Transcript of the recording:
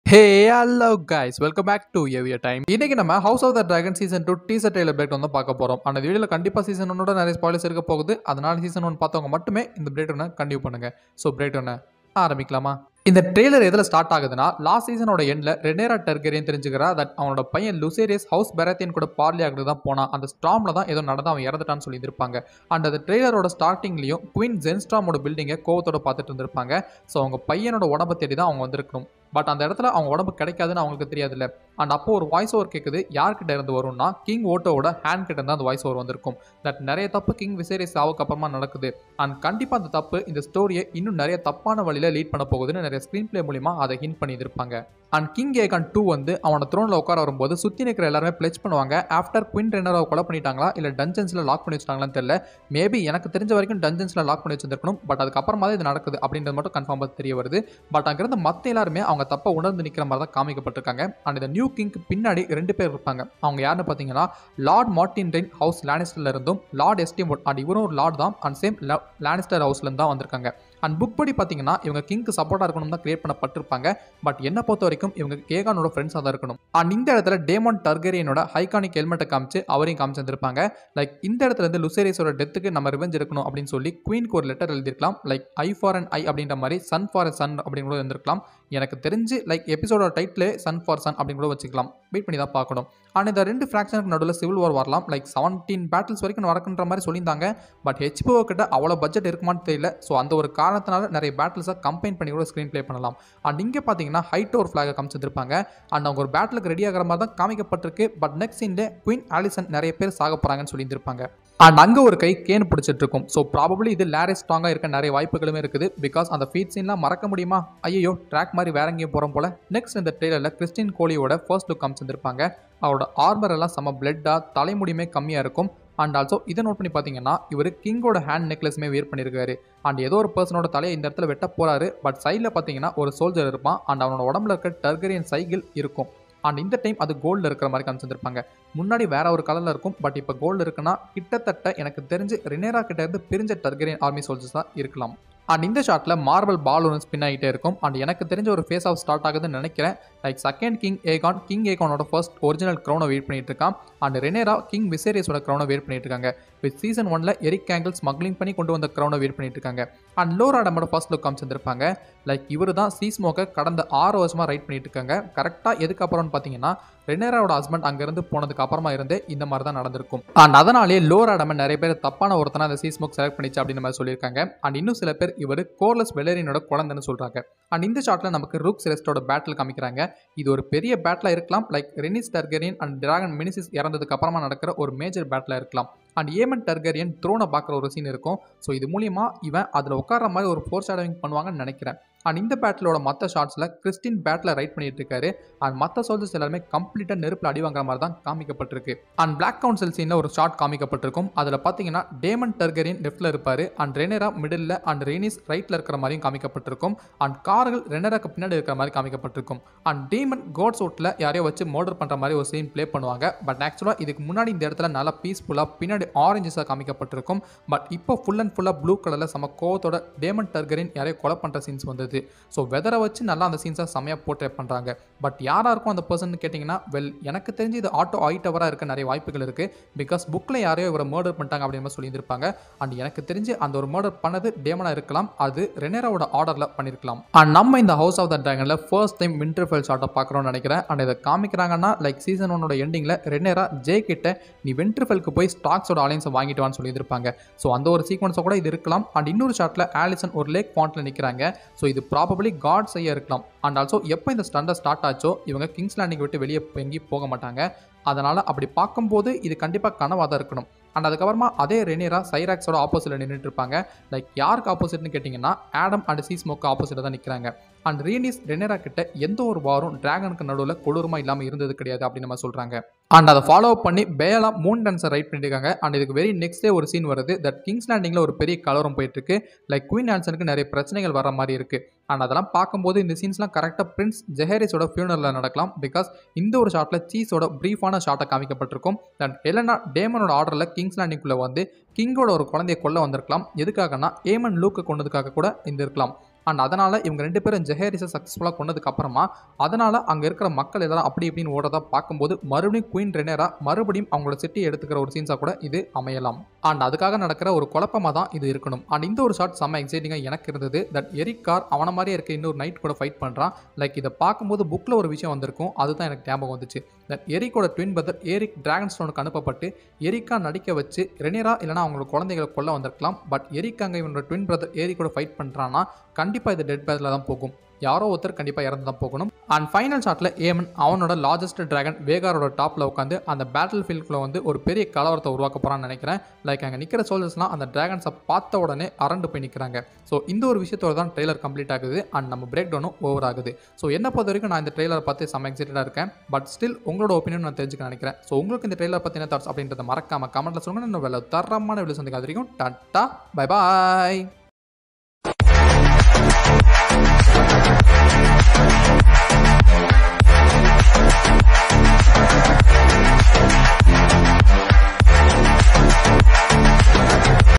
hey hello guys welcome back to எவியர் time இன்னைக்கு நம்ம House of the Dragon season two teaser trailer break வந்து பார்க்க போகிறோம் அந்த வீடியோவில் கண்டிப்பாக சீசன் ஒன்னோட நிறைய ஸ்பாய்லர்ஸ் இருக்க போகுது அதனால சீசன் ஒன் பார்த்தவங்க மட்டுமே இந்த பிரேக் ஒன்று கண்டினியூ பண்ணுங்க ஸோ பிரேக் ஒன்று ஆரம்பிக்கலாமா இந்த ட்ரெய்லர் எதில் ஸ்டார்ட் ஆகுதுன்னா லாஸ்ட் சீசனோட எண்ட்ல ரெனேரா டர்கரியன் தெரிஞ்சுக்கிறா தட் அவனோட பையன் லுசேரியஸ் ஹவுஸ் பெரத்தியன் கூட பார்லி ஆகிறது தான் போனான் அந்த ஸ்டாம்ல தான் ஏதோ நடந்து அவன் இறந்துட்டான்னு சொல்லி இருப்பாங்க அண்ட் அந்த ட்ரெய்லரோட ஸ்டார்டிங்லையும் குயின் ஜென்ஸ்டாமோட பில்டிங்கை கோவத்தோட பார்த்துட்டு இருந்திருப்பாங்க ஸோ அவங்க பையனோட உடம்ப தேடி தான் அவங்க வந்திருக்கணும் பட் அந்த இடத்துல அவங்க உடம்பு கிடைக்காதுன்னு அவங்களுக்கு தெரியாதுல்ல அண்ட் அப்போ ஒரு வாய்ஸ் ஓவர் கேட்குது யார்கிட்ட இருந்து வரும்னா கிங் ஓட்டோவோட ஹேண்ட் கிட்ட இருந்து அந்த வாய்ஸ் ஓவர் வந்திருக்கும் தட் நிறைய தப்பு கிங் விசேரிஸ் சாவுக்கு அப்புறமா நடக்குது அண்ட் கண்டிப்பாக அந்த தப்பு இந்த ஸ்டோரியை இன்னும் நிறைய தப்பான வழியில் லீட் பண்ண போகுதுன்னு நிறைய ஸ்க்ரீன் பிளே மூலியமா அதை ஹிண்ட் பண்ணியிருப்பாங்க அண்ட் கிங் ஏகான் டூ வந்து அவனோட த்ரோனில் உட்கார வரும்போது சுற்றி நிற்கிற எல்லாருமே பிளெச் பண்ணுவாங்க ஆஃப்டர் குயின் ரெனரை கொலை பண்ணிட்டாங்களா இல்லை டஞ்சன்ஸில் லாக் பண்ணி வச்சிட்டாங்களான்னு தெரியல மேபி எனக்கு தெரிஞ்ச வரைக்கும் டஞ்சன்ஸில் லாக் பண்ணி வச்சிருக்கணும் பட் அதுக்கப்புறமா தான் இது நடக்குது அப்படின்றது மட்டும் கன்ஃபார்மாக தெரிய வருது பட் அங்கிருந்து மற்ற எல்லாருமே அவங்க தப்பை உணர்ந்து நிற்கிற மாதிரி தான் காமிக்கப்பட்டிருக்காங்க அண்ட் இந்த நியூ கிங்க்கு பின்னாடி ரெண்டு பேர் இருப்பாங்க அவங்க யாருன்னு பார்த்தீங்கன்னா லார்ட் மார்டின் ரெயின் ஹவுஸ் லானிஸ்டர்ல இருந்தும் லார்ட் எஸ்டிமோட் அண்ட் இவரும் ஒரு லார்ட் தான் அண்ட் சேம் லானிஸ்டர் ஹவுஸ்லேருந்து தான் வந்திருக்காங்க அண்ட் புக் படி பார்த்தீங்கன்னா இவங்க கிங்க்கு சப்போர்ட்டாக இருக்கணும் தான் கிரியேட் பண்ணப்பட்டிருப்பாங்க பட் என்னை பொறுத்த வரைக்கும் இவங்க கேகானோட ஃப்ரெண்ட்ஸாக தான் இருக்கணும் அண்ட் இந்த இடத்துல டேமன் டர்கரியனோட ஹைகானிக் ஹெல்மெட்டை காமிச்சு அவரையும் காமிச்சிருந்திருப்பாங்க லைக் இந்த இடத்துல இருந்து லுசேரியஸோட டெத்துக்கு நம்ம ரிவெஞ்ச் இருக்கணும் அப்படின்னு சொல்லி குயின்க்கு ஒரு லெட்டர் எழுதிருக்கலாம் like eye for an eye அப்படின்ற மாதிரி சன் ஃபார் சன் அப்படின்னு கூட இருந்திருக்கலாம் எனக்கு தெரிஞ்சு லைக் எபிசோட டைட்டிலே சன் ஃபார் சன் அப்படின்னு கூட வச்சுக்கலாம் வெயிட் பண்ணி தான் பார்க்கணும் அண்ட் இந்த ரெண்டு ஃப்ராக்ஷனுக்கு நடுவில் சிவில் வார் வரலாம் லைக் செவன்டீன் பேட்டில்ஸ் வரைக்கும் நடக்குன்ற மாதிரி சொல்லியிருந்தாங்க பட் ஹெச்பிஓ கிட்ட அவ்வளோ பட்ஜெட் இருக்குமான்னு தெரியல ஸோ அந்த ஒரு காரணத்தினால நிறைய பேட்டில்ஸை கம்பைன் பண்ணி கூட ஸ்க்ரீன் ப்ளே பண்ணலாம் அண்ட் இங்கே பார்த்தீங்கன்னா ஹைட் ஒரு ஃப்ளாகை காமிச்சிருப்பாங்க அண்ட் அவங்க ஒரு பேட்டிலுக்கு ரெடி ஆகிற மாதிரி தான் காமிக்கப்பட்டிருக்கு பட் நெக்ஸ்ட் சீன்ல குயின் ஆலிசன் நிறைய பேர் சாக போகிறாங்கன்னு சொல்லியிருந்திருப்பாங்க அண்ட் அங்கே ஒரு கை கேன் பிடிச்சிட்டு இருக்கும் ஸோ ப்ராபப்ளி இது லேரே ஸ்ட்ராங்காக இருக்க நிறைய வாய்ப்புகளுமே இருக்குது பிகாஸ் அந்த ஃபீட் சீன்லாம் மறக்க முடியுமா ஐயோ ட்ராக் மாதிரி வேற எங்கேயும் போகிறோம் போல நெக்ஸ்ட் இந்த ட்ரெயிலரில் கிறிஸ்டின் கோலியோட ஃபர்ஸ்ட் லுக் காமிச்சிருப்பாங்க அவரோட ஆர்மர் எல்லாம் செம்ம பிளட்டாக தலைமுடியுமே கம்மியாக இருக்கும் அண்ட் ஆல்சோ இதை நோட் பண்ணி பார்த்தீங்கன்னா இவர் கிங்கோட ஹேண்ட் நெக்லஸுமே வியர் பண்ணியிருக்காரு அண்ட் ஏதோ ஒரு பர்சனோட தலையை இந்த இடத்துல வெட்ட போறாரு பட் சைடில் பார்த்தீங்கன்னா ஒரு சோல்ஜர் இருப்பான் அண்ட் அவனோட உடம்புல இருக்க டர்கரியன் சைக்கிள் இருக்கும் அண்ட் இந்த டைம் அது கோல்டில் இருக்கிற மாதிரி காமிச்சிருப்பாங்க முன்னாடி வேற ஒரு கலரில் இருக்கும் பட் இப்போ கோல்டு இருக்குன்னா கிட்டத்தட்ட எனக்கு தெரிஞ்சு ரினேரா கிட்ட இருந்து பிரிஞ்ச டர்கரியன் ஆர்மி சோல்ஜர்ஸ் தான் இருக்கலாம் அண்ட் இந்த ஷாட்டில் மார்பல் பால் ஒன்று ஸ்பின் ஆகிட்டே இருக்கும் அண்ட் எனக்கு தெரிஞ்ச ஒரு ஃபேஸ் ஆஃப் ஸ்டார்ட் ஆகுதுன்னு நினைக்கிறேன் like second King Aegon King ஏகானோட ஃபர்ஸ்ட் ஒரிஜினல் க்ரௌனை வெயிட் பண்ணிட்டு இருக்கான் அண்ட் ரெனேரா கிங் விசேரியஸோட க்ரௌனை வெயிட் பண்ணிட்டு இருக்காங்க வித் சீசன் ஒன்ல எரிக் கேங்கிள் ஸ்மக்லிங் பண்ணி கொண்டு வந்த க்ரௌனை வெயிட் பண்ணிட்டு இருக்காங்க அண்ட் லோராடமோட ஃபர்ஸ்ட் லுக் காமிச்சிருப்பாங்க லைக் இவர் தான் சீஸ்மோக்கை கடந்த ஆறு வருஷமா ரைட் பண்ணிட்டு இருக்காங்க கரெக்டாக எதுக்கு அப்புறம்னு பார்த்தீங்கன்னா ரெனேராவோட ஹஸ்பண்ட் அங்கேருந்து போனதுக்கு அப்புறமா இருந்தே இந்த மாதிரி தான் நடந்திருக்கும் அண்ட் அதனாலே லோராடமன் நிறைய பேர் தப்பான ஒருத்தனை அந்த சீஸ்மோக் செலக்ட் பண்ணிச்சு அப்படின்னு மாதிரி சொல்லியிருக்காங்க அண்ட் இன்னும் சில பேர் இவர் கோர்லஸ் வெள்ளரினோட குழந்தைன்னு சொல்றாங்க அண்ட் இந்த ஷாட்ல நமக்கு ரூக் செலஸ்டோட பேட்டில் காமிக்கிறாங்க இது ஒரு பெரிய பேட்டில் இருக்கலாம் like Rhaenys Targaryen and dragon Meleys இறந்ததுக்கு அப்புறமா நடக்கிற ஒரு மேஜர் பேட்டில் இருக்கலாம் அண்ட் ஏமன் டர்கரியன் த்ரோனை பார்க்குற ஒரு சீன் இருக்கும் ஸோ இது மூலியமா இவன் அதில் உட்கார மாதிரி ஒரு ஃபோர் ஷேடவிங் பண்ணுவாங்கன்னு நினைக்கிறேன் அண்ட் இந்த பேட்டிலோட மற்ற ஷாட்ஸில் கிறிஸ்டின் பேட்டில் ரைட் பண்ணிட்டு இருக்காரு அண்ட் மற்ற சோல்ஜர்ஸ் எல்லாருமே கம்ப்ளீட்டாக நெருப்பில் அடி வாங்குற மாதிரி தான் காமிக்கப்பட்டிருக்கு அண்ட் பிளாக் கவுன்சில் சீனில் ஒரு ஷாட் காமிக்கப்பட்டிருக்கும் அதில் பார்த்தீங்கன்னா டேமன் டர்கரியன் லெஃப்ட்டில் இருப்பார் and Rhaenyra middle and Rhaenys ரைட்டில் இருக்கிற மாதிரியும் காமிக்கப்பட்டிருக்கும் அண்ட் கார்கள் ரெனராக்கு பின்னாடி இருக்கிற மாதிரி காமிக்கப்பட்டிருக்கும் அண்ட் டேமன் கோட்ஸ் ஓட்டில் யாரையோ வச்சு மர்டர் பண்ணுற மாதிரி ஒரு சீன் ப்ளே பண்ணுவாங்க பட் ஆக்சுவலாக இதுக்கு முன்னாடி இந்த இடத்துல நல்லா பீஸ்ஃபுல்லாக பின்னாடி ஆரஞ்சஸாக காமிக்கப்பட்டிருக்கும் பட் இப்போ ஃபுல் அண்ட் ஃபுல்லாக ப்ளூ கலரில் செம கோவத்தோட டேமன் டர்கரின் யாரையோ கொலை பண்ணுற சீன்ஸ் வந்தது ஸோ வெதரை வச்சு நல்லா அந்த சீன்ஸை செமையாக போர்ட்ரே பண்ணுறாங்க பட் யாராக இருக்கும் அந்த பர்சன் கேட்டிங்கன்னா வெல் எனக்கு தெரிஞ்சு இது ஆட்டோ ஆயிட்டவராக இருக்க நிறைய வாய்ப்புகள் இருக்குது பிகாஸ் புக்கில் யாரையோ இவரை மர்டர் பண்ணிட்டாங்க அப்படின்னு மாதிரி சொல்லியிருப்பாங்க அண்ட் எனக்கு தெரிஞ்சு அந்த ஒரு மர்டர் பண்ணது டேமனாக இருக்கலாம் அது ரெனேராவோட ஆர்டரில் பண்ணியிருக்கலாம் அண்ட் நம்ம இந்த ஹவுஸ் ஆஃப் த ட்ராகனில் ஃபர்ஸ்ட் டைம் விண்டர்ஃபெல் ஷாட்டை பார்க்குறோம்னு நினைக்கிறேன் அண்ட் இதை காமிக்கிறாங்கன்னா லைக் சீசன் ஒன்னோட எண்டிங்கில் ரெனேரா ஜே கிட்ட நீ விண்டர்ஃபெல்க்கு போய் ஸ்டாக்ஸோட அலைன்ஸை வாங்கிட்டு வான்னு சொல்லியிருப்பாங்க ஸோ அந்த ஒரு சீக்வன்ஸை கூட இது இருக்கலாம் அண்ட் இன்னொரு ஷாட்டில் ஆலிசன் ஒரு லேக் பாயிண்ட்ல நிற்கிறாங்க ஸோ இது ப்ராபபிளி காட் செய்ய இருக்கலாம் அண்ட் ஆல்சோ எப்போ இந்த ஸ்டண்டை ஸ்டார்ட் ஆச்சோ இவங்க கிங்ஸ் லேண்டிங் விட்டு வெளியே எங்கேயும் போக மாட்டாங்க அதனால் அப்படி பார்க்கும்போது இது கண்டிப்பாக கனவாக தான் இருக்கணும் அண்ட் அதுக்கப்புறமா அதே ரெனியரா சைராக்ஸோட ஆப்போசிட்டில் நின்றுட்டு இருப்பாங்க லைக் யாருக்கு ஆப்போசிட்னு கேட்டிங்கன்னா ஆடம் அண்ட் சீஸ்மோக்கு ஆப்போசிட்டில் தான் நிற்கிறாங்க அண்ட் ரீனிஸ் ரெனேரா கிட்ட எந்த ஒரு வாரும் டிராகனுக்கு நடுவில் கொடூரமாக இல்லாமல் இருந்தது கிடையாது அப்படின்னு நம்ம சொல்கிறாங்க அண்ட் அதை ஃபாலோ பண்ணி பேலா மூன் டான்ஸை ரைட் பண்ணியிருக்காங்க அண்ட் இதுக்கு வெரி நெக்ஸ்ட் டே ஒரு சீன் வருது தட் கிங்ஸ் லேண்டிங்கில் ஒரு பெரிய கலவரம் போயிட்டு இருக்கு லைக் குயின் ஆன்சனுக்கு நிறைய பிரச்சனைகள் வர மாதிரி இருக்கு அண்ட் அதெல்லாம் பார்க்கும்போது இந்த சீன்ஸ்லாம் கரெக்டாக பிரின்ஸ் ஜெஹரிஸோட ஃபியூனரில் நடக்கலாம் பிகாஸ் இந்த ஒரு ஷாட்டில் சீஸோட ப்ரீஃபான ஷாட்டை காமிக்கப்பட்டிருக்கும் அண்ட் எலனா டேமனோட ஆர்டரில் கிங்ஸ் லேண்டிங்குள்ளே வந்து கிங்கோட ஒரு குழந்தைய கொல்ல வந்திருக்கலாம் எதுக்காகனா ஏமன் லூக்கை கொண்டதுக்காக கூட இந்த இருக்கலாம் அண்ட் அதனால் இவங்க ரெண்டு பேரும் ஜெஹேரிஸை சக்ஸஸ்ஃபுல்லாக கொண்டதுக்கு அப்புறமா அதனால் அங்கே இருக்கிற மக்கள் எல்லாரும் அப்படி இப்படின்னு ஓடுறதா பார்க்கும்போது மறுபடியும் குயின் ரெனேரா மறுபடியும் அவங்களோட சிட்டியை எடுத்துக்கிற ஒரு சீன்ஸாக கூட இது அமையலாம் அண்ட் அதுக்காக நடக்கிற ஒரு குழப்பமாக தான் இது இருக்கணும் அண்ட் இந்த ஒரு ஷாட் செம்ம எக்ஸைட்டிங்காக எனக்கு இருந்தது தட் எரிக் கார் அவனை மாதிரியே இருக்க இன்னொரு நைட் கூட ஃபைட் பண்ணுறான் லைக் இதை பார்க்கும்போது புக்கில் ஒரு விஷயம் வந்திருக்கும் அதுதான் எனக்கு ஞாபகம் வந்துச்சு தட் எரிக்கோட ட்வின் பிரதர் எரிக் டிராகன் ஸ்டோனுக்கு அனுப்பப்பட்டு எரிக்கா நடிக்க வச்சு ரெனேரா இல்லைனா அவங்களோட குழந்தைகளை கொல்ல வந்திருக்கலாம் பட் எரிக் அங்கே இவனோட ட்வின் பிரதர் எரிக்கோட ஃபைட் பண்ணுறான்னா கண்டிப்பாக இது டெட் பேத்தில் தான் போகும் யாரோ ஒருத்தர் கண்டிப்பாக இறந்து தான் போகணும் அண்ட் ஃபைனல் ஷாட்டில் ஏமன் அவனோட லார்ஜஸ்ட் டிராகன் வேகாரோட டாப்பில் உட்காந்து அந்த பேட்டில் ஃபீல்டுக்குள்ள வந்து ஒரு பெரிய கலவரத்தை உருவாக்க போகிறான்னு நினைக்கிறேன் லைக் அங்கே நிற்கிற சோல்ஜர்ஸ்லாம் அந்த டிராகன்ஸை பார்த்த உடனே அரண்டு போய் நிற்கிறாங்க ஸோ இந்த ஒரு விஷயத்தோட தான் ட்ரெய்லர் கம்ப்ளீட் ஆகுது அண்ட் நம்ம பிரேக் டவுனும் ஓவர் ஆகுது ஸோ என்ன பொறுத்த வரைக்கும் நான் இந்த ட்ரெய்லரை பார்த்து செம்ம எக்ஸைட்டடாக இருக்கேன் பட் ஸ்டில் உங்களோட ஒப்பீனியன் நான் தெரிஞ்சுக்க நினைக்கிறேன் ஸோ உங்களுக்கு இந்த ட்ரெய்லர் பற்றின தாட்ஸ் அப்படின்றத மறக்காம கமெண்ட்டில் சொல்லுங்கள் இன்னும் வேலை தரமான வீடியோ சந்திக்க வரைக்கும் டாட்டா பை பாய்